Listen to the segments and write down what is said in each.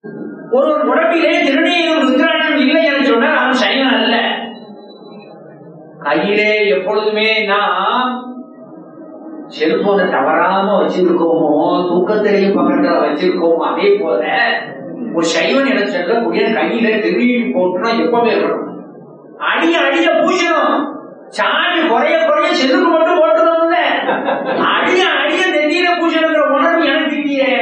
ஒரு உடம்பிலே திருநீரும் ருத்ராட்சம் இல்லை என்று சொன்னால் அவன் சைவன் அல்ல கையிலே எப்பொழுதுமே நாம் செல்போனை தவறாம வச்சிருக்கோமோ தூக்கத்திலையும் பக்கத்துல வச்சிருக்கோமோ அதே போல ஒரு சைவன் என சொல்லக்கூடிய கையில திருநீர் போட்டுனா எப்பவே இருக்கணும் அடிய அடிய பூசணும் சாமி குறைய குறைய செல்லுக்கு மட்டும் போட்டுக்கணும்ல அடிய அடிய நெத்தியில பூசணுங்கிற உணர்வு எனக்கு இல்லையே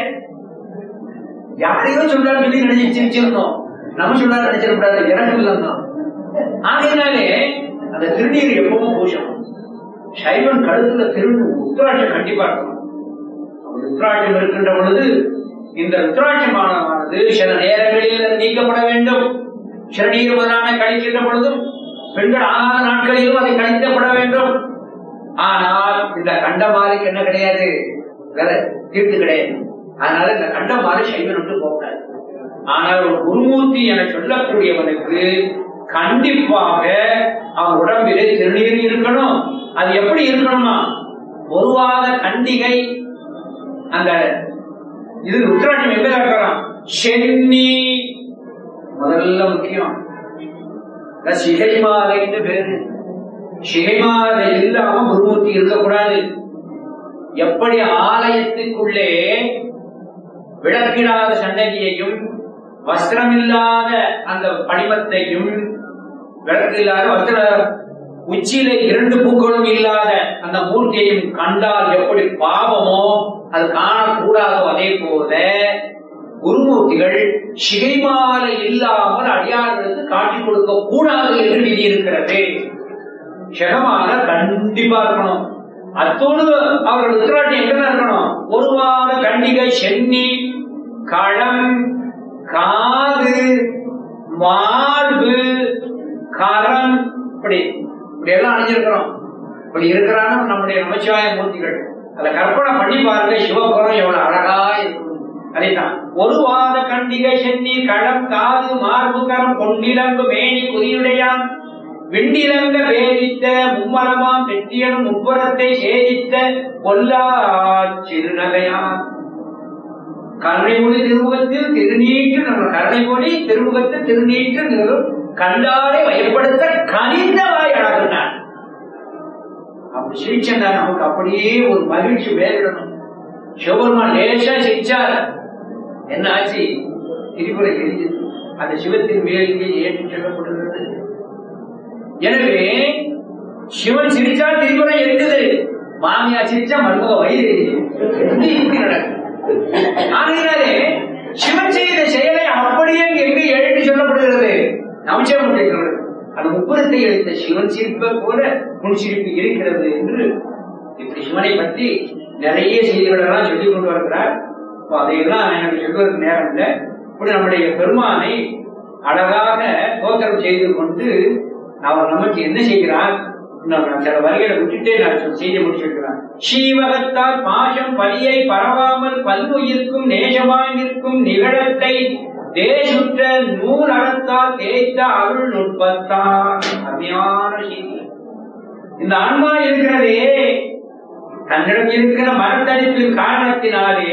யாரையோ சொல்றாரு சொல்லி நினைச்சு சிரிச்சிருந்தோம் நம்ம சொல்றாரு நினைச்சிடக்கூடாது எனக்கு இல்லைன்னா ஆகையினாலே அந்த திருநீர் எப்பவும் பூசணும் சைவன் கழுத்துல திரு உத்ராட்சம் கண்டிப்பா இருக்கணும் அப்படி உத்ராட்சம் இருக்கின்ற பொழுது இந்த ருத்ராட்சமானது சில நேரங்களில் அது நீக்கப்பட வேண்டும் சிறுநீர் முதலான கழிக்கின்ற பொழுதும் பெண்கள் ஆகாத நாட்களிலும் அதை கழிக்கப்பட வேண்டும் ஆனால் இந்த கண்டமாலைக்கு என்ன கிடையாது வேற தீர்த்து கிடையாது அதனால இந்த கண்டமாலை சைவன் விட்டு போகக்கூடாது ஆனால் ஒரு குருமூர்த்தி என சொல்லக்கூடியவனுக்கு கண்டிப்பாக அவன் உடம்பிலே திருநீர் இருக்கணும் அது எப்படி இருக்கணுமா பொதுவாக கண்டிகை அந்த இது ருத்ராட்சம் எங்க இருக்கலாம் சென்னி முதல்ல முக்கியம் இந்த சிகை மாலைன்னு பேரு சிகை மாலை இல்லாம குருமூர்த்தி இருக்கக்கூடாது எப்படி ஆலயத்துக்குள்ளே விளக்கிடாத சன்னதியையும் வஸ்திரமில்லாத அந்த படிமத்தையும் விளக்கில்லாத வஸ்திர உச்சியில இரண்டு பூக்களும் இல்லாத அந்த மூர்த்தியையும் கண்டால் எப்படி பாவமோ அது காணக்கூடாதோ அதே போல குருமூர்த்திகள் சிகைமாலை இல்லாமல் அடியார்களுக்கு காட்சி கொடுக்க கூடாது என்று விதி இருக்கிறது சிகமாலை கண்டிப்பா இருக்கணும் அத்தோடு அவர்கள் உத்திராட்டி எங்கதான் இருக்கணும் ஒரு வார கண்டிகை சென்னி களம் காது மார்பு கரம் இப்படி இப்படி எல்லாம் அணிஞ்சிருக்கிறோம் இப்படி இருக்கிறான்னு நம்முடைய நமச்சிவாய மூர்த்திகள் அதை கற்பனை பண்ணி பாருங்க சிவபுரம் எவ்வளவு அழகா இருக்கும் அதைத்தான் ஒரு வாத கண்டிகை சென்னி களம் காது மார்பு கரம் பொன்னிலங்கு மேனி குறியுடையான் விண்டிலங்க பேரித்த மும்மரமாம் வெற்றியனும் முப்புறத்தை சேரித்த பொல்லா சிறுநகையான் கருணைமொழி திருமுகத்தில் திருநீற்று நம்ம கருணைமொழி திருமுகத்தில் திருநீற்று நிறும் கண்டாரை வயப்படுத்த கனிந்தவாய் அழகுனான் அப்படி சிரிச்சா நமக்கு அப்படியே ஒரு மகிழ்ச்சி வேறிடணும் சிவபெருமான் லேசா சிரிச்சார் என்ன ஆச்சு திரிபுரை எரிஞ்சது அந்த சிவத்தின் மேலிங்கே ஏற்றி சொல்லப்படுகிறது எனவே சிவன் சிரிச்சா திரிபுரை எரிந்தது மாமியா சிரிச்சா மருமக வயிறு எரியுது. இப்படி இப்படி நடக்கும் ஆகையினாலே சிவன் செய்த செயலை அப்படியே எங்கு எழுதி சொல்லப்படுகிறது நமச்சியம் இருக்கிறது அது முப்புறத்தை எழுத்த சிவன் சிரிப்பை போல முன் சிரிப்பு இருக்கிறது என்று இப்படி சிவனை பற்றி நிறைய செய்திகள் எல்லாம் சொல்லிக் கொண்டு வருகிறார் அப்ப அதையெல்லாம் எனக்கு சொல்வதற்கு நேரம் இல்லை இப்படி நம்முடைய பெருமானை அழகாக தோத்திரம் செய்து கொண்டு அவர் நமக்கு என்ன செய்கிறார் இன்னும் நான் சில வரிகளை விட்டுட்டே நான் சொல் செய்தி முடிச்சிருக்கிறேன் சீவகத்தால் பாசம் பலியை பரவாமல் பல்லுயிர்க்கும் நேசமாய் நிற்கும் நிகழத்தை தேசுற்ற நூல் அறத்தால் தேய்த்த அருள் நுட்பத்தான் அருமையான செய்தி இந்த ஆன்மா இருக்கிறதே தன்னிடம் இருக்கிற மரத்தடிப்பின் காரணத்தினாலே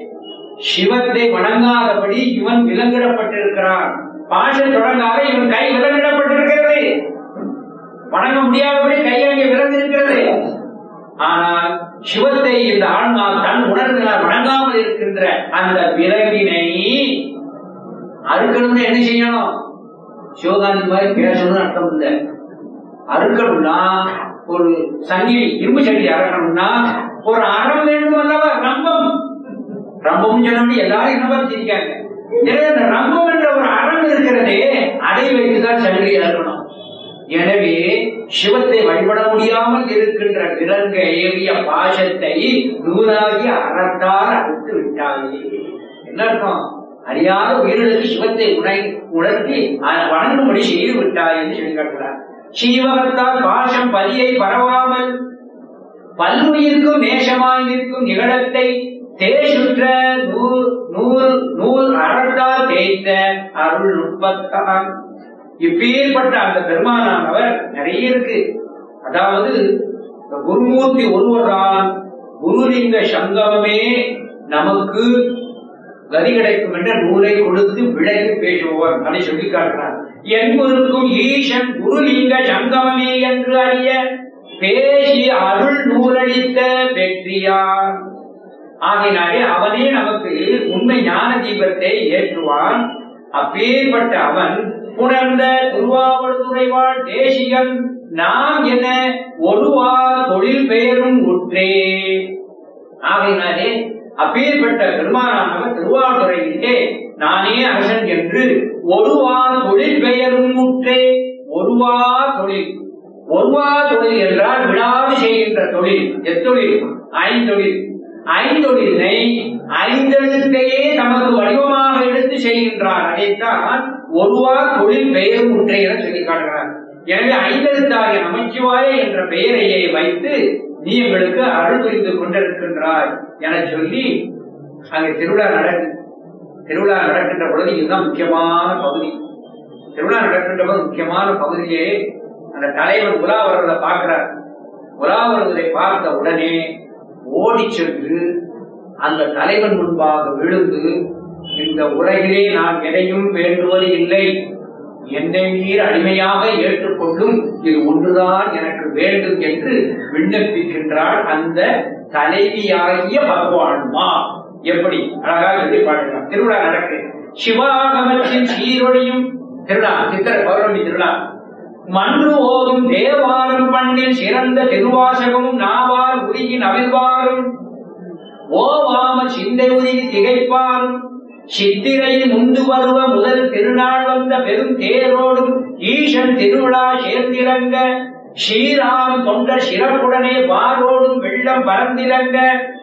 சிவத்தை வணங்காதபடி இவன் விலங்கிடப்பட்டிருக்கிறான் பாசம் தொடங்காத இவன் கை விலங்கிடப்பட்டிருக்கிறது வணங்க முடியாதபடி கை அங்கே விலங்கிருக்கிறது ஆனால் சிவத்தை இந்த ஆன்மா தன் உணர்வினால் வணங்காமல் இருக்கின்ற அந்த விலங்கினை அறுக்கணும்னு என்ன செய்யணும் சிவகாந்தி மாதிரி பேசணும்னு அர்த்தம் இல்லை அறுக்கணும்னா ஒரு சங்கிலி இரும்பு சங்கிலி அறக்கணும்னா ஒரு அறம் வேண்டும் அல்லவா ரம்பம் ரம்பம் சொன்னபடி எல்லாரும் என்ன பார்த்திருக்காங்க எனவே அந்த ரம்பம் என்ற ஒரு அறம் இருக்கிறதே அதை வைத்துதான் சங்கிலி அறுக்கணும் எனவே சிவத்தை வழிபட முடியாமல் இருக்கின்ற விலங்க ஏறிய பாசத்தை நூலாகி அறத்தால் அறுத்து விட்டாயே என்ன அர்த்தம் அறியாத உயிர்களுக்கு சிவத்தை உணை உணர்த்தி அதை வணங்கும்படி செய்து விட்டாய் என்று சொல்லி காட்டுகிறார் சீவகத்தால் பாசம் பலியை பரவாமல் பல்லுயிர்க்கும் நேசமாய் நிற்கும் நிகழத்தை தேசுற்ற நூல் நூல் நூல் அறத்தால் தேய்த்த அருள் நுட்பத்தான் இப்பேற்பட்ட அந்த பெருமானானவர் நிறைய இருக்கு அதாவது இந்த குருமூர்த்தி ஒருவர்தான் குருலிங்க சங்கமமே நமக்கு கதி கிடைக்கும் என்ற நூலை கொடுத்து விலகி பேசுபவர் அதை சொல்லி காட்டுறார் என்பதற்கும் ஈசன் குருலிங்க சங்கமமே என்று அறிய பேசி அருள் நூலளித்த வெற்றியார் ஆகினாலே அவனே நமக்கு உண்மை ஞான தீபத்தை ஏற்றுவான் அப்பேற்பட்ட அவன் புணர்ந்த திருவாவடுதுறைவாழ் தேசிகன் நாம் என ஒருவா தொழில் பெயரும் உற்றே ஆகையினாலே அப்பேற்பட்ட பெருமானானவர் திருவாரூரையிலே நானே அரசன் என்று ஒருவா தொழில் பெயரும் முற்றே ஒருவா தொழில் ஒருவா தொழில் என்றால் விடாது செய்கின்ற தொழில் எத்தொழில் ஐந்தொழில் ஐந்தொழிலை ஐந்தெழுத்தையே தமது வடிவமாக எடுத்து செய்கின்றார் அதைத்தான் ஒருவா தொழில் பெயரும் உற்றை என சொல்லி காட்டுகிறார் எனவே ஐந்தெழுத்தாகிய நமச்சிவாய என்ற பெயரையே வைத்து நீ எங்களுக்கு அருள் புரிந்து கொண்டிருக்கின்றாய் என சொல்லி அங்கே திருவிழா நடக்கு திருவிழா நடக்கின்ற பொழுது இதுதான் முக்கியமான பகுதி திருவிழா நடக்கின்ற போது முக்கியமான பகுதியிலே அந்த தலைவன் உலா வருவதை பார்க்கிறார் உலா வருவதை பார்த்த உடனே ஓடி சென்று அந்த தலைவன் முன்பாக விழுந்து இந்த உலகிலே நான் எதையும் வேண்டுவது இல்லை என்னை நீர் அடிமையாக ஏற்றுக்கொள்ளும் இது ஒன்றுதான் எனக்கு வேண்டும் என்று விண்ணப்பிக்கின்றாள் அந்த தலைவியாகிய பகவான்மா எப்படி அழகாக சொல்லி பாடுகிறார் திருவிழா நடக்கு சிவாகமத்தின் சீரொழியும் திருவிழா சித்திர பௌர்ணமி திருவிழா மன்று ஓதும் தேவாரம் பண்ணில் சிறந்த திருவாசகமும் நாவார் உருகின் அவிழ்வாரும் ஓவாம சிந்தை உருகி திகைப்பாரும் சித்திரையில் முந்து பருவ முதல் திருநாள் வந்த பெரும் தேரோடும் ஈசன் திருவிழா சேர்ந்திறங்க ஸ்ரீராம் தொண்ட சிறப்புடனே வாரோடும் வெள்ளம் பறந்திறங்க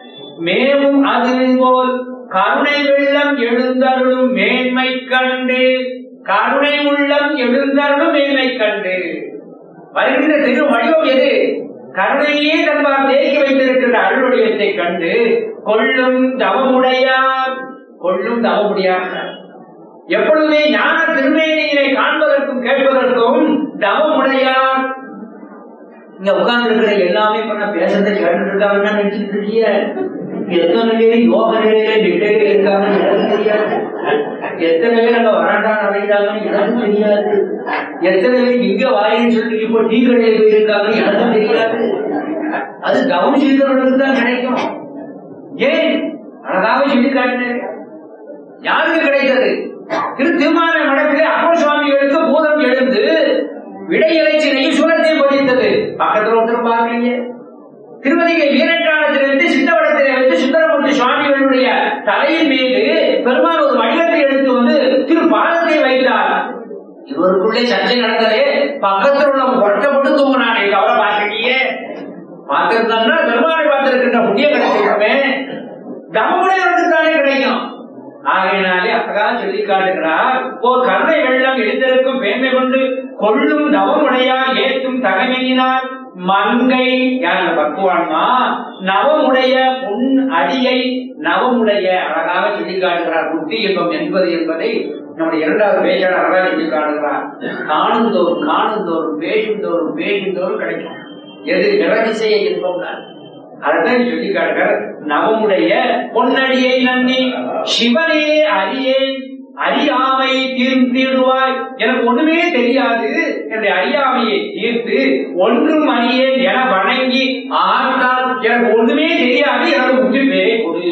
மேவும் அது போல் கருணை வெள்ளம் எழுந்தருளும் மேன்மை கண்டு கருணை உள்ளம் எழுந்தருளும் மேன்மை கண்டு வருகின்ற திரு வடிவம் எது கருணையே தன்பால் தேக்கி வைத்திருக்கின்ற அருள் வடிவத்தை கண்டு கொள்ளும் தவமுடையார் கொள்ளும் தவமுடையார் எப்பொழுதுமே ஞான திருமேனியினை காண்பதற்கும் கேட்பதற்கும் தவமுடையார் இங்க உட்கார்ந்து இருக்கிற எல்லாமே பண்ண பேசுறதை கேட்டு இருக்காங்கன்னு நினைச்சிட்டு இருக்கிய எத்தனை பேர் யோக நிலையில நிலையில இருக்காங்கன்னு எனக்கு தெரியாது எத்தனை பேர் அங்க வராண்டா அடைகிறாங்கன்னு எனக்கு தெரியாது எத்தனை பேர் இங்க வாயின்னு சொல்லி இப்போ டீ கடையில் போயிருக்காங்கன்னு எனக்கு தெரியாது அது கவனம் செய்தவர்களுக்கு தான் கிடைக்கும் ஏன் அழகாக சொல்லி காட்டினேன் யாருக்கு கிடைத்தது திரு திருமான மடத்திலே அப்பர் சுவாமிகளுக்கு பூதம் எழுந்து விடையிலைச்சினையும் சுரத்தை பொதித்தது பக்கத்துல ஒருத்தர் பார்க்கலையே திருவதிகை வீரட்டாளத்திலிருந்து சித்தவடத்திலே வந்து சுந்தரமூர்த்தி சுவாமிகளுடைய தலையின் மீது பெருமாள் ஒரு வடிவத்தை எடுத்து வந்து திரு பாதத்தை வைத்தார் இவருக்குள்ளே சர்ச்சை நடந்ததே பக்கத்தில் உள்ள ஒட்டப்பட்டு தூங்கினானே கவலை பார்க்கலையே பார்த்திருந்தா பெருமாளை பார்த்திருக்கின்ற புண்ணிய கிடைச்சிருக்கமே தம்முடையவருக்கு தானே கிடைக்கும் ஆகையினாலே அப்பதான் சொல்லி காட்டுகிறார் ஓ கருணை வெள்ளம் எழுந்திருக்கும் மேன்மை கொண்டு கொள்ளும் தவமுடையார் ஏற்றும் தகமையினால் மங்கை யார் பக்குவான்மா நவமுடைய பொன் அடியை நவமுடைய அழகாக சொல்லி காட்டுகிறார் புத்தி இன்பம் என்பது என்பதை நம்முடைய இரண்டாவது பேச்சாளர் அழகாக சொல்லி காட்டுகிறார் காணுந்தோறும் காணுந்தோறும் பேசுந்தோறும் பேசுந்தோறும் கிடைக்கும் எது நிறதிசைய இன்பம் தான் அதான் சொல்லி காட்டுகிறார் நவமுடைய பொன்னடியை நன்னி சிவனே அறியேன் அறியாமை தீர்த்திடுவாய் எனக்கு ஒண்ணுமே தெரியாது என்னுடைய அறியாமையை தீர்த்து ஒன்றும் அறியேன் என வணங்கி ஆர்த்தால் எனக்கு ஒண்ணுமே தெரியாது எனக்கு முற்றி பேரை கொடு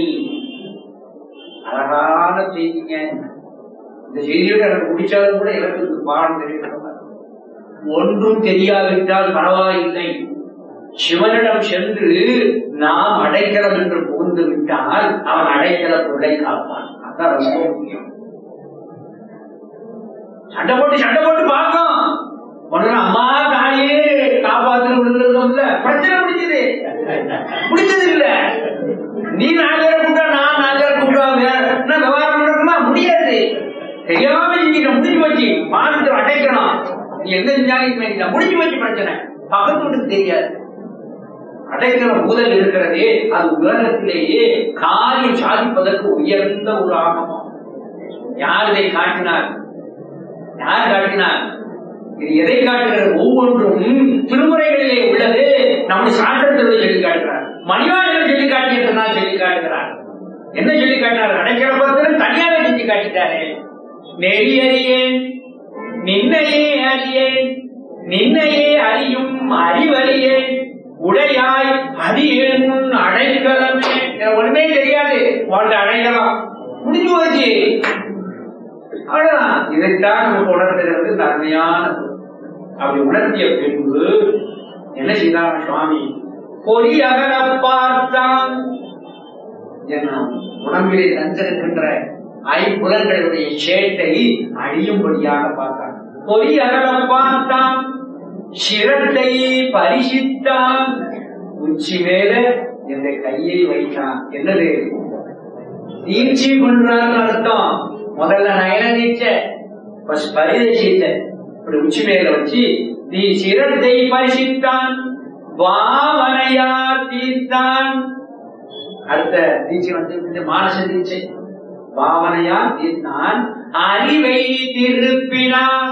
அழகான செய்திங்க இந்த செய்தியோட எனக்கு பிடிச்சாலும் கூட எனக்கு இது பாடம் தெரியும் ஒன்றும் தெரியாவிட்டால் பரவாயில்லை சிவனிடம் சென்று நாம் அடைக்கலம் என்று புகுந்து விட்டால் அவன் அடைக்கல பொருளை காப்பான் அதான் ரொம்ப முக்கியம் சண்டை போட்டு சண்டை போட்டு பார்க்கும் உடனே அம்மா தாயே காப்பாத்து விழுந்ததுல பிரச்சனை முடிஞ்சது முடிச்சது இல்ல நீ நாலு பேரை கூட்டா நான் நாலு பேரை கூட்டாங்க என்ன விவகாரம் நடக்குமா முடியாது தெரியாம செஞ்சுக்க முடிஞ்சு போச்சு பார்த்து அடைக்கணும் நீ எங்க செஞ்சாலும் முடிஞ்சு போச்சு பிரச்சனை பக்கத்து வீட்டுக்கு தெரியாது அடைக்கிற முதல் இருக்கிறதே அது உலகத்திலேயே காரியம் சாதிப்பதற்கு உயர்ந்த ஒரு ஆகமம் யார் இதை காட்டினார் யார் காட்டினார் இது எதை காட்டுகிறது ஒவ்வொன்றும் திருமுறைகளிலே உள்ளது நம்முடைய சாஸ்திரத்தில் சொல்லி காட்டுகிறார் மணிவாளர்கள் சொல்லி காட்டியிருக்கிறார் சொல்லி காட்டுகிறார் என்ன சொல்லி காட்டினார் அடைக்கிற பத்திரம் தனியாக செஞ்சு காட்டிட்டாரு நெறி அறியேன் நின்னையே அறியேன் நின்னையே அறியும் அறிவறியேன் உடையாய் அடியேன் முன் அடைக்கலமே எனக்கு ஒண்ணுமே தெரியாது வாழ்ந்த அடைக்கலாம் முடிஞ்சு போச்சு அவ்வளவுதான் இதைத்தான் நமக்கு உணர்த்துகிறது இந்த அருமையான சொல். அப்படி உணர்த்திய பின்பு என்ன செய்தார் சுவாமி பொறி அகல பார்த்தான் என்ன உடம்பிலே தந்திருக்கின்ற ஐம்புலன்களுடைய சேட்டை அழியும்படியாக பார்த்தான் பொறி அகல பார்த்தான் சிரத்தை பரிசித்தான் உச்சி மேல இந்த கையை வைத்தான் என்னது தீட்சி பண்றான்னு அர்த்தம் முதல்ல நயன தீட்சை first பரிதீட்சை இப்படி உச்சி மேல வச்சு நீ சிரத்தை பரிசித்தான் வாவனையா தீர்த்தான் அடுத்த தீட்சை வந்து இந்த மானச தீட்சை பாவனையா தீர்த்தான் அறிவை திருப்பினான்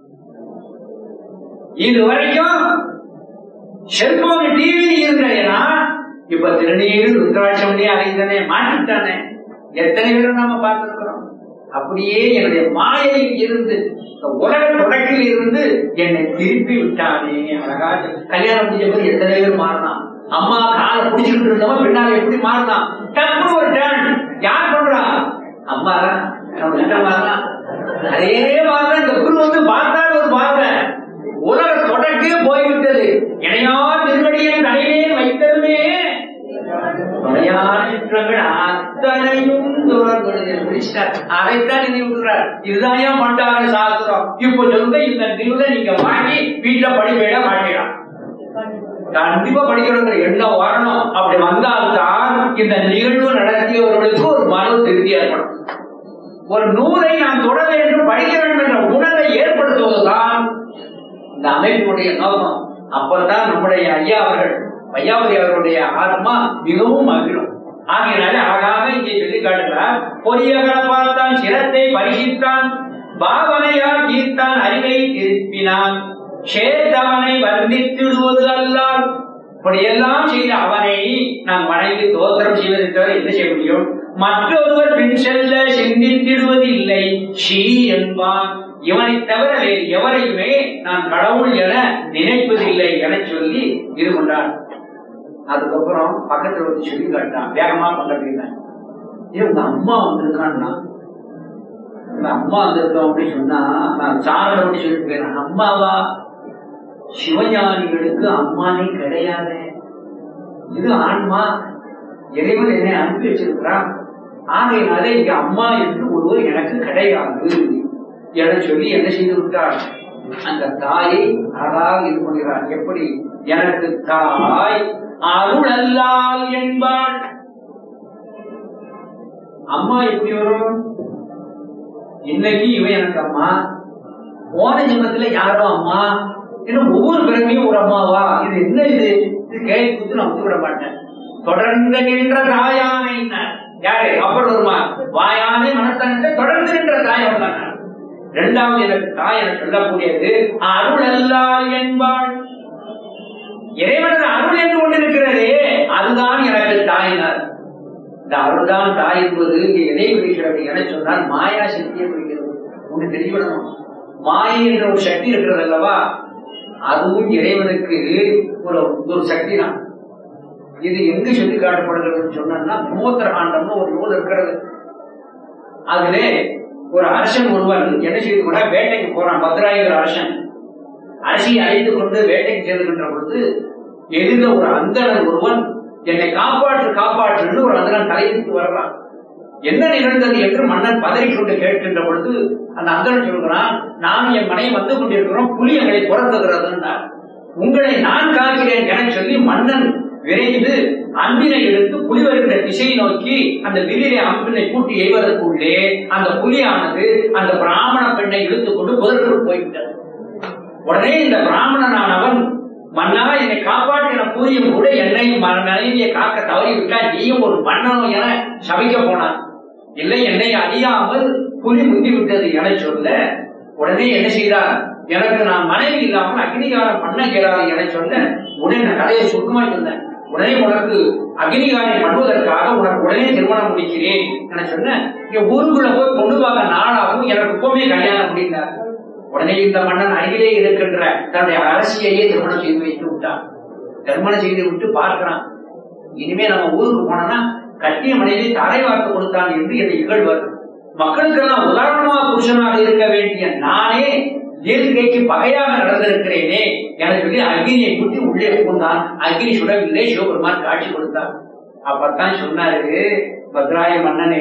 இது வரைக்கும் செல்போன் டிவி இருந்தேனா இப்ப திருநீர் ருத்ராட்சம்னே அலைந்தனே மாட்டிட்டானே எத்தனை பேரும் நாம பார்த்திருக்கிறோம் அப்படியே என்னுடைய மாயையில் இருந்து இந்த உலக தொடக்கில் இருந்து என்னை திருப்பி விட்டானே அழகா கல்யாணம் முடிஞ்ச போது எத்தனை பேர் மாறினான் அம்மா காலை பிடிச்சிட்டு இருந்தவன் பின்னால எப்படி மாறினான் டக்குனு ஒரு டேன் யார் பண்றா அம்மா தான் நம்ம கிட்ட மாறினான் அதே மாதிரி இந்த குரு வந்து பார்த்தால் ஒரு பார்வை உலக தொடக்கே போய்விட்டது இணையா திருவடியின் தலையிலே வைத்ததுமே தொலையான சிற்றங்கள் அத்தனையும் தூரங்கள் பிடிச்சிட்டார் அதைத்தான் நினைவுகிறார் இதுதான் ஏன் பண்டார சாஸ்திரம் இப்போ சொல்லுங்க இந்த நிலுவை நீங்க வாங்கி வீட்டுல படிப்பேட மாட்டீங்களா கண்டிப்பா படிக்கிறவங்க எண்ணம் வரணும் அப்படி வந்தால்தான் இந்த நிகழ்வு நடத்தியவர்களுக்கு ஒரு மன திருப்தி ஏற்படும் ஒரு நூலை நாம் தொட வேண்டும் படிக்க வேண்டும் என்ற உணர்வை ஏற்படுத்துவதுதான் இந்த அமைப்பினுடைய நோக்கம் அப்பதான் நம்முடைய ஐயா அவர்கள் ஐயாவதி அவர்களுடைய ஆத்மா மிகவும் மகிழும் ஆகையினால அழகாக இங்கே சொல்லி காட்டுகிறார் பொறியகல பார்த்தான் சிரத்தை பரிசித்தான் பாவனையால் தீர்த்தான் அறிவை திருப்பினான் சேத்தவனை வந்தித்திடுவது அல்லால் இப்படியெல்லாம் செய்த அவனை நாம் வணங்கி தோத்திரம் செய்வதை தவிர என்ன செய்ய முடியும் மற்றொருவர் பின் செல்ல சிந்தித்திடுவது இல்லை ஷீ என்பான் இவனை தவிர வேறு எவரையுமே நான் கடவுள் என நினைப்பதில்லை என சொல்லி இது கொண்டான் அதுக்கப்புறம் பக்கத்துல வந்து சொல்லி காட்டான் வேகமா பக்கத்துல உங்க அம்மா வந்திருக்கான்னா உங்க அம்மா வந்திருக்கோம் அப்படின்னு சொன்னா நான் சாரட அப்படி சொல்லிட்டு போயிடறேன் அம்மாவா சிவஞானிகளுக்கு அம்மானே கிடையாது இது ஆன்மா இறைவன் என்னை அனுப்பி வச்சிருக்கிறான் ஆகையினாலே இங்க அம்மா என்று ஒருவர் எனக்கு கிடையாது என சொல்லி என்ன செய்து விட்டார் அந்த தாயை அழகாக இது பண்ணுகிறார் எப்படி எனக்கு தாய் அருள் அல்லால் என்பாள் அம்மா எப்படி வரும் இன்னைக்கு இவன் எனக்கு அம்மா போன ஜென்மத்துல யாரோ அம்மா இன்னும் ஒவ்வொரு பிறமையும் ஒரு அம்மாவா இது என்ன இது இது கேள்வி கொடுத்து நான் ஒத்துவிட மாட்டேன் தொடர்ந்து நின்ற தாயானை யாரு அப்புறம் வருமா வாயானை மனத்தனத்தை தொடர்ந்து நின்ற தாய் வந்தாங்க இரண்டாவது எனக்கு தாய் என சொல்லக்கூடியது அருள் அல்லால் என்பாள் இறைவனது அருள் என்று கொண்டிருக்கிறதே அதுதான் எனக்கு தாயினார் இந்த அருள் தான் தாய் என்பது இங்கே எதை குறிக்கிறது என சொன்னால் மாயா சக்தியை குறிக்கிறது ஒன்று தெரிவிக்கணும் மாயை என்ற ஒரு சக்தி இருக்கிறது அல்லவா அதுவும் இறைவனுக்கு ஒரு ஒரு சக்தி தான் இது எங்கு சொல்லி காட்டப்படுகிறதுன்னு சொன்னா மூத்திர காண்டம்னு ஒரு நூல் இருக்கிறது அதிலே ஒரு அரசன் ஒருவன் என்ன செய்து கொண்டா வேட்டைக்கு போறான் பத்ராயிங்கிற அரசன் அரசியை அழைத்து கொண்டு வேட்டைக்கு செல்கின்ற பொழுது எதிர ஒரு அந்தணன் ஒருவன் என்னை காப்பாற்று காப்பாற்றுன்னு ஒரு அந்தணன் தலைவிட்டு வர்றான் என்ன நிகழ்ந்தது என்று மன்னன் பதறிக்கொண்டு கேட்கின்ற பொழுது அந்த அந்தணன் சொல்கிறான் நான் என் மனைவி வந்து கொண்டிருக்கிறோம் புலி எங்களை துரத்துகிறதுன்னார் உங்களை நான் காக்கிறேன் என சொல்லி மன்னன் விரைந்து அம்பினை எடுத்து புலி வருகிற திசையை நோக்கி அந்த வில்லிலே அம்பினை கூட்டி எய்வதற்குள்ளே அந்த புலியானது அந்த பிராமண பெண்ணை இழுத்துக் கொண்டு புதற்குள் போய்விட்டது உடனே இந்த பிராமணனானவன் மன்னா என்னை காப்பாற்றின கூறியும் கூட என்னை மனைவியை காக்க தவறிவிட்டால் நீயும் ஒரு மன்னனோ என சபிக்க போனான் இல்லை என்னை அறியாமல் புலி முந்தி விட்டது என சொல்ல உடனே என்ன செய்தார் எனக்கு நான் மனைவி இல்லாமல் அக்னிகாரம் பண்ண இயலாது என சொன்ன உடனே நான் கதையை சுருக்கமா சொன்னேன் உடனே உனக்கு அக்னிகாரம் பண்ணுவதற்காக உனக்கு உடனே திருமணம் முடிக்கிறேன் என சொன்ன இங்க ஊருக்குள்ள போய் கொண்டு வாங்க நாளாகும் எனக்கு இப்பவுமே கல்யாணம் முடிந்தார் உடனே இந்த மன்னன் அருகிலே இருக்கின்ற தன்னுடைய அரசியையே திருமணம் செய்து வைத்து விட்டான் திருமணம் செய்து விட்டு பார்க்கிறான் இனிமே நம்ம ஊருக்கு போனோம்னா கட்டிய மனைவி தாரை வார்த்து கொடுத்தான் என்று என்னை இகழ்வர் மக்களுக்கெல்லாம் உதாரணமா புருஷனாக இருக்க வேண்டிய நானே இயற்கைக்கு பகையாக நடந்திருக்கிறேனே என சொல்லி அக்னியை கூட்டி உள்ளே புகுந்தான் அக்னி சுடவில்லை சிவபெருமான் காட்சி கொடுத்தார் அப்பத்தான் சொன்னாரு பத்ராய மன்னனே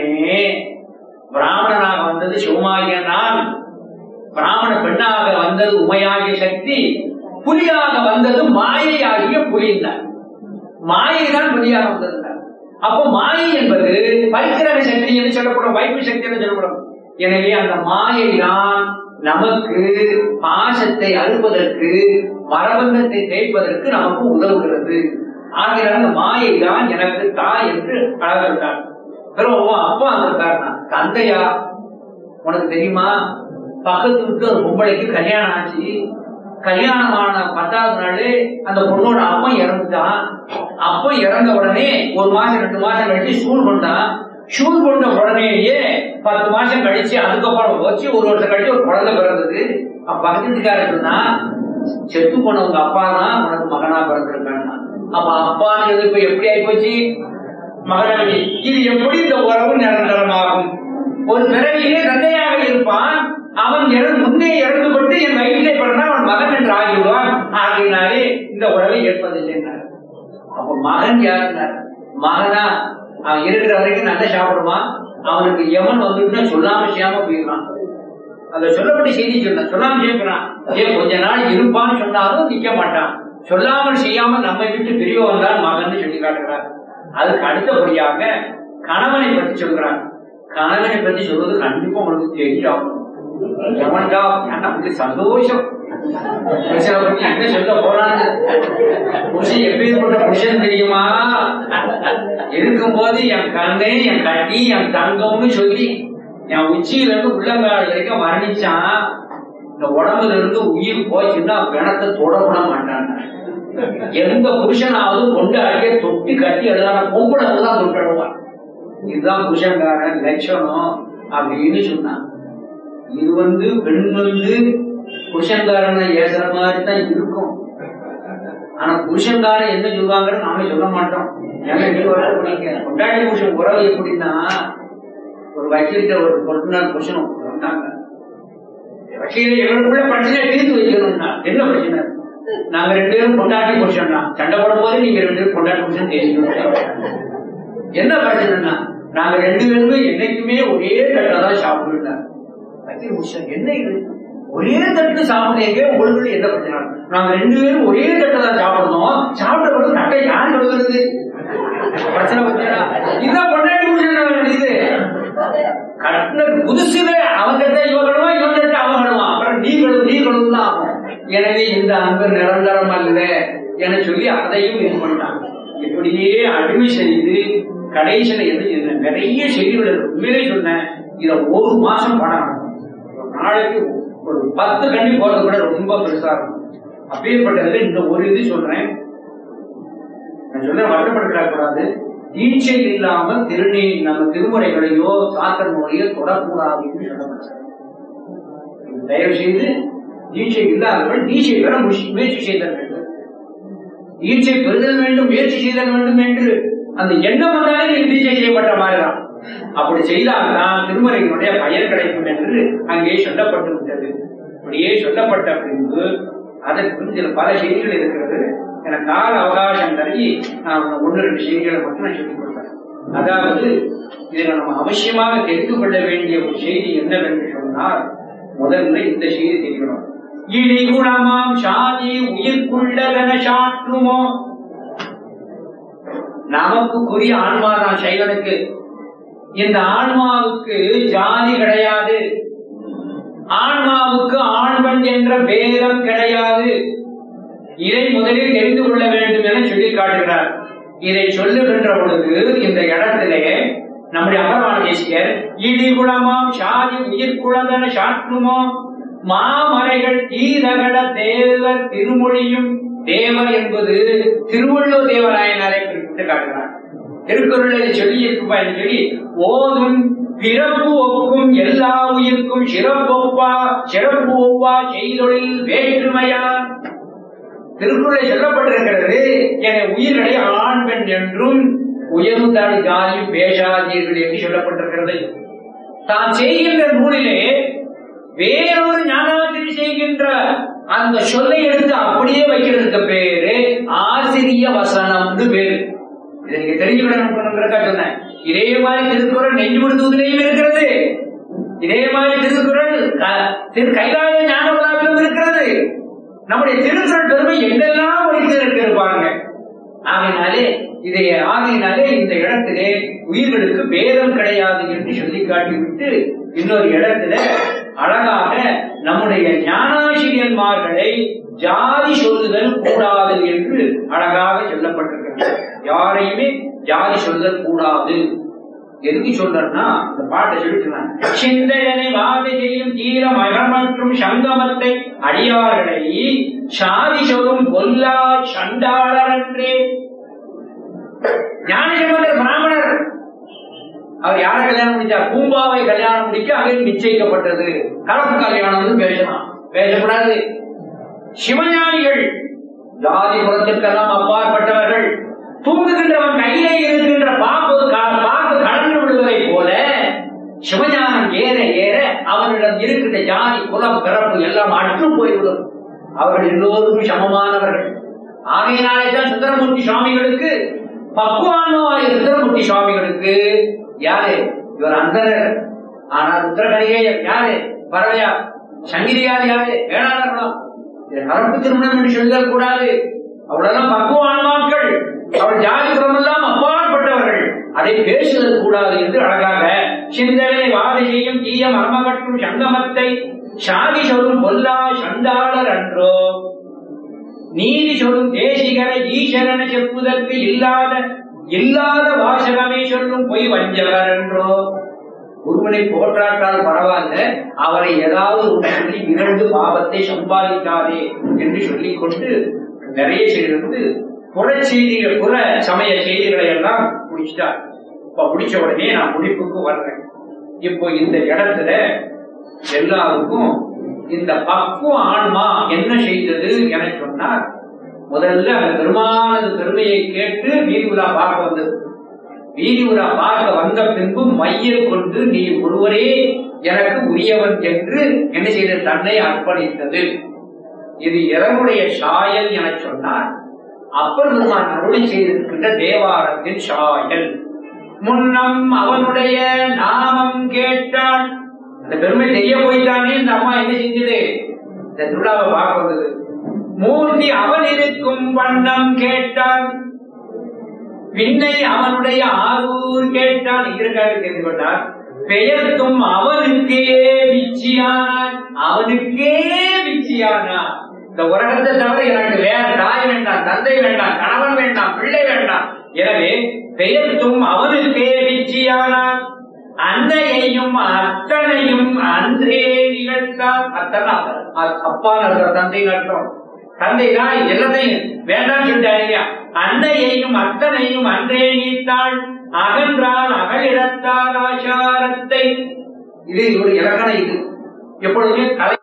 பிராமணனாக வந்தது சிவமாகிய நான் பிராமண பெண்ணாக வந்தது உமையாகிய சக்தி புலியாக வந்தது மாயையாகிய புலியினார் மாயை தான் புலியாக வந்திருந்தார் அப்போ மாயை என்பது பரிக்கிரக சக்தி என்று சொல்லப்படும் வைப்பு சக்தி என்று சொல்லப்படும் எனவே அந்த மாயை தான் நமக்கு பாசத்தை அறுப்பதற்கு மரபந்தத்தை தேய்ப்பதற்கு நமக்கு உதவுகிறது ஆகிய அந்த மாயை தான் எனக்கு தாய் என்று அழகிட்டார் பிறகு உன் அப்பா இருக்காருனா தந்தையா உனக்கு தெரியுமா பக்கத்து வீட்டு ஒரு பொம்பளைக்கு கல்யாணம் ஆச்சு கல்யாணமான பத்தாவது நாள் அந்த பொண்ணோட அப்பா இறந்துட்டான் அப்பா இறந்த உடனே ஒரு மாசம் ரெண்டு மாசம் கழிச்சு ஸ்கூல் கொண்டான் ஷூல் கொண்ட உடனேயே பத்து மாசம் கழிச்சு அதுக்கப்புறம் வச்சு ஒரு வருஷம் கழிச்சு ஒரு குழந்தை பிறந்தது அப்ப பக்கத்துக்காரர் சொன்னா செத்து போனவங்க அப்பா தான் உனக்கு மகனா பிறந்திருக்காங்க அப்ப அப்பாங்கிறது இப்ப எப்படி ஆயிப்போச்சு மகனாகி இது எப்படி இந்த உறவு நிரந்தரமாகும் ஒரு பிறவியிலே தந்தையாக இருப்பான் அவன் இறந்து முன்னே இறந்து கொண்டு என் வயிற்றிலே பிறந்தா அவன் மகன் என்று ஆகிவிடுவான் ஆகினாலே இந்த உறவை ஏற்பதில்லை அப்ப மகன் யாருன்னார் மகனா அவன் இருக்கிற வரைக்கும் நல்லா சாப்பிடுவான் அவனுக்கு எவன் வந்துட்டுனா சொல்லாம செய்யாம போயிடுவான் அந்த சொல்லப்பட்ட செய்தி சொன்ன சொல்லாம செய்யறான் ஏன் கொஞ்ச நாள் இருப்பான்னு சொன்னாலும் நிக்க மாட்டான் சொல்லாமல் செய்யாமல் நம்மை விட்டு பிரிய வந்தால் மகன் சொல்லி காட்டுகிறார் அதுக்கு அடுத்தபடியாக கணவனை பற்றி சொல்கிறார் கணவனை பற்றி சொல்வது கண்டிப்பா உங்களுக்கு தெரியும் எவன்டா ஏன்னா அப்படி சந்தோஷம் புருஷனை பத்தி என்ன சொல்ல போறாங்க புருஷன் எப்பேற்பட்ட புருஷன் தெரியுமா இருக்கும்போது என் கண்ணே என் கட்டி என் தங்கம்னு சொல்லி என் உச்சியில இருந்து உள்ளங்கால் வரைக்கும் மரணிச்சான் இந்த உடம்புல இருந்து உயிர் போச்சுன்னா பிணத்தை தொடக்கூட மாட்டான் எந்த புருஷனாவது கொண்டாடிய தொட்டி கட்டி எழுதான பொம்பளை தான் தொட்டுடுவான் இதுதான் புருஷன்காரன் லட்சணம் அப்படின்னு சொன்னான் இது வந்து பெண் வந்து புருஷன்காரனை ஏசுற மாதிரி தான் இருக்கும் ஆனா புருஷன்காரன் என்ன சொல்லுவாங்கன்னு நாம சொல்ல மாட்டோம் ஏன்னா நீ ஒரு பண்ணிக்க கொண்டாடி புருஷன் உறவு எப்படின்னா ஒரு வக்கீல்கிட்ட ஒரு பொருளாதார புருஷன் வந்தாங்க வக்கீல எங்களுக்குள்ள பிரச்சனை தீர்த்து வைக்கணும்னா என்ன பிரச்சனை நாங்க ரெண்டு பேரும் கொண்டாட்டி புருஷன் தான் சண்டை போடும் போது நீங்க ரெண்டு பேரும் கொண்டாட்டி புருஷன் தெரியும் என்ன பிரச்சனைனா நாங்க ரெண்டு பேருமே என்னைக்குமே ஒரே தட்டை தான் சாப்பிடுறாங்க வக்கீல் புருஷன் என்ன இது ஒரே தட்டு சாப்பிடுறீங்க உங்களுக்கு என்ன பிரச்சனை நாங்க ரெண்டு பேரும் ஒரே தட்டை தான் சாப்பிடணும் சாப்பிட பிறகு தட்டை யார் கழுவுறது பிரச்சனை பத்தியா இதான் கொண்டாடி புருஷன் இது கட்டின புதுசுல அவங்க இவங்களுமா இவங்க அவங்களுமா அப்புறம் நீ கழுவு நீ கழுவுதான் ஆகும் எனவே இந்த அன்பு நிரந்தரம் அல்ல என சொல்லி அதையும் இது பண்ணிட்டாங்க இப்படியே அடிமை செய்து கடைசியில என்ன செய்த நிறைய செய்திகள் இருக்கு உண்மையிலே சொன்னேன் இத ஒரு மாசம் பண்ணணும் ஒரு நாளைக்கு ஒரு பத்து கண்ணி போறது கூட ரொம்ப பெருசா இருக்கும் அப்பேற்பட்டதுல இந்த ஒரு இது சொல்றேன் நான் சொல்ல வருத்தப்பட்டுவிடக் கூடாது தீட்சை இல்லாமல் திருநீ நம்ம திருமுறைகளையோ சாத்திர நூலையோ தொடக்கூடாது என்று சொல்லப்பட்டது தயவு செய்து தீட்சை இல்லாதவர்கள் தீட்சை பெற முயற்சி முயற்சி செய்தல் வேண்டும் தீட்சை பெறுதல் வேண்டும் முயற்சி செய்தல் வேண்டும் என்று அந்த எண்ணம் வந்தாலே நீங்க தீட்சை செய்யப்பட்ட மாதிரிதான் அப்படி செய்தால்தான் திருமறையினுடைய பயன் கிடைக்கும் என்று அங்கே சொல்லப்பட்டு விட்டது அப்படியே சொல்லப்பட்ட பின்பு அதற்கு சில பல செய்திகள் இருக்கிறது எனக்கு கால அவகாசம் கருதி நான் ஒன்று ரெண்டு செய்திகளை மட்டும் நான் சொல்லிக் கொடுத்தேன் அதாவது இதில் நம்ம அவசியமாக தெரிந்து கொள்ள வேண்டிய ஒரு செய்தி என்னவென்று சொன்னால் முதல்ல இந்த செய்தி தெரியணும் இடி குணமாம் சாதி உயிர்க்குள்ளதன சாற்றுமோ நமக்குரிய ஆன்மாதான் சைவனுக்கு இந்த ஆன்மாவுக்கு ஜாதி கிடையாது ஆன்மாவுக்கு ஆண்பன் என்ற பேதம் கிடையாது இதை முதலில் தெரிந்து கொள்ள வேண்டும் என சொல்லி காட்டுகிறார் இதை சொல்லுகின்ற பொழுது இந்த இடத்திலே நம்முடைய அகரவான தேசியர் இடி குளமாம் சாதி உயிர் குழந்தன சாற்றுமோ மாமலைகள் தீரகட தேவர் திருமொழியும் தேவர் என்பது திருவள்ளுவர் தேவராயனாரை குறிப்பிட்டு காட்டுகிறார் திருக்குறளை சொல்லி இருக்குப்பா என்று சொல்லி ஓதும் பிறப்பு ஒக்கும் எல்லா உயிர்க்கும் சிறப்பொப்பா சிறப்பு ஒப்பா செய்தொழில் வேற்றுமையான் திருக்குறளை சொல்லப்பட்டிருக்கிறது என உயிர்களை ஆண் பெண் என்றும் உயர்ந்தாள் ஜாதியும் பேசாதீர்கள் என்று சொல்லப்பட்டிருக்கிறது தான் செய்கின்ற நூலிலே வேறொரு ஞானாசிரி செய்கின்ற அந்த சொல்லை எடுத்து அப்படியே வைக்கிறதுக்கு பேரு ஆசிரிய வசனம்னு பேரு இதை நீங்க தெரிஞ்சுக்கணும்ன்றக்கா சொன்னேன் இதே மாதிரி திருக்குறள் நெஞ்சு கொடுத்ததுலையும் இருக்கிறது இதே மாதிரி திருக்குறள் க- திரு கைலாய ஞான விழாவிலும் இருக்கிறது நம்முடைய திருக்குறள் பெருமை எங்கெல்லாம் ஒழித்து பாருங்க ஆகையினாலே இதை ஆகையினாலே இந்த இடத்திலே உயிர்களுக்கு பேதம் கிடையாது என்று சொல்லி காட்டிவிட்டு இன்னொரு இடத்துல அழகாக நம்முடைய ஞானாசிரியன்மார்களை ஜாதி சொல்லுதல் கூடாது என்று அழகாக சொல்லப்பட்டிருக்கிறது யாரையுமே ஜாதி சொல்லுதல் கூடாது எதுக்கு சொல்றேன்னா இந்த பாட்டை சொல்லிட்டுனான் சிந்தையனை வாதி செய்யும் தீர மகர் மற்றும் சங்கமத்தை அடியார்களை சாதி சொல்லும் கொல்லா சண்டாளர் என்றே ஞானசம்பந்தர் பிராமணர் அவர் யார கல்யாணம் முடிச்சார் பூம்பாவை கல்யாணம் முடிக்க அங்கே நிச்சயிக்கப்பட்டது கலப்பு கல்யாணம்னு பேசலாம் பேசக்கூடாது சிவஞானிகள் ஜாதி குலத்திற்கெல்லாம் அப்பாற்பட்டவர்கள் தூங்குகின்றவன் கையிலே இருக்கின்ற பாம்பு க- பாம்பு கடந்து விடுவதை போல சிவஞானம் ஏற ஏற அவனிடம் இருக்கின்ற ஜாதி குலம் பிறப்பு எல்லாம் அற்று போய்விடும் அவர்கள் எல்லோருக்கும் சமமானவர்கள் ஆகையினாலே தான் சுந்தரமூர்த்தி சுவாமிகளுக்கு பக்குவானவாய சுந்தரமூர்த்தி சுவாமிகளுக்கு யாரு இவர் அந்தனர் ஆனால் உத்தரகரிகேயர் யாரு பரவையா சங்கிரியார் யாரு வேளாளர்களாம் இதை கலப்பு திருமணம் என்று சொல்லுதல் கூடாது அவ்வளவுதான் பக்குவான்மாக்கள் அவள் ஜாதி குலமெல்லாம் அப்பாற்பட்டவர்கள் அதை பேசுதல் கூடாது என்று அழகாக சிந்தனை வாத செய்யும் தீய மர்மகற்றும் சங்கமத்தை சாதி சொல்லும் பொல்லா சண்டாளர் அன்றோ நீதி சொல்லும் தேசிகரை ஈஸ்வரனை செப்புதற்கு இல்லாத இல்லாத வாசகமே சொல்லும் பொய் வஞ்சகர் என்றோ ஒருவனை போற்றாட்டால் பரவாயில்ல அவரை ஏதாவது ஒரு சொல்லி இரண்டு பாவத்தை சம்பாதிக்காதே என்று சொல்லிக் கொண்டு நிறைய செய்திருந்து புற செய்திகள் புற சமய செய்திகளை எல்லாம் முடிச்சிட்டார் இப்ப முடிச்ச உடனே நான் முடிப்புக்கு வர்றேன் இப்போ இந்த இடத்துல எல்லாருக்கும் இந்த பக்குவ ஆன்மா என்ன செய்தது என சொன்னார் முதல்ல அந்த பெருமானது பெருமையை கேட்டு வீதி உலா பார்க்க வந்தது வீதி உலா பார்க்க வந்த பின்பு மையல் கொண்டு நீ ஒருவரே எனக்கு உரியவன் என்று என்ன செய்த தன்னை அர்ப்பணித்தது இது எதனுடைய சாயல் என சொன்னார் அப்பர் பெருமான் அருளை செய்திருக்கின்ற தேவாரத்தின் சாயல் முன்னம் அவனுடைய நாமம் கேட்டான் அந்த பெருமை தெரிய போயிட்டானே இந்த அம்மா என்ன செஞ்சது இந்த திருவிழாவை பார்க்க வந்தது மூர்த்தி அவன் இருக்கும் வண்ணம் கேட்டான் விண்ணை அவனுடைய ஆரூர் கேட்டான் இதற்காக தெரிந்து கொண்டார் பெயர்த்தும் அவனுக்கே விச்சியானான் அவனுக்கே விச்சியானான் இந்த உலகத்தை தவிர எனக்கு வேற தாய் வேண்டாம் தந்தை வேண்டாம் கணவன் வேண்டாம் பிள்ளை வேண்டாம் எனவே பெயர்த்தும் அவனுக்கே விச்சியானான் அன்னையையும் அத்தனையும் அன்றே நிகழ்த்தான் அத்தனை அப்பா நடத்த தந்தை நடத்தும் தந்தைனா எல்லாத்தையும் வேண்டாம் சொல்லிட்டாங்க அன்னையையும் அத்தனையும் அன்றே நீத்தாள் அகன்றால் அகலிடத்தார் ஆச்சாரத்தை இது ஒரு இலக்கணம் இது எப்பொழுதுமே கலை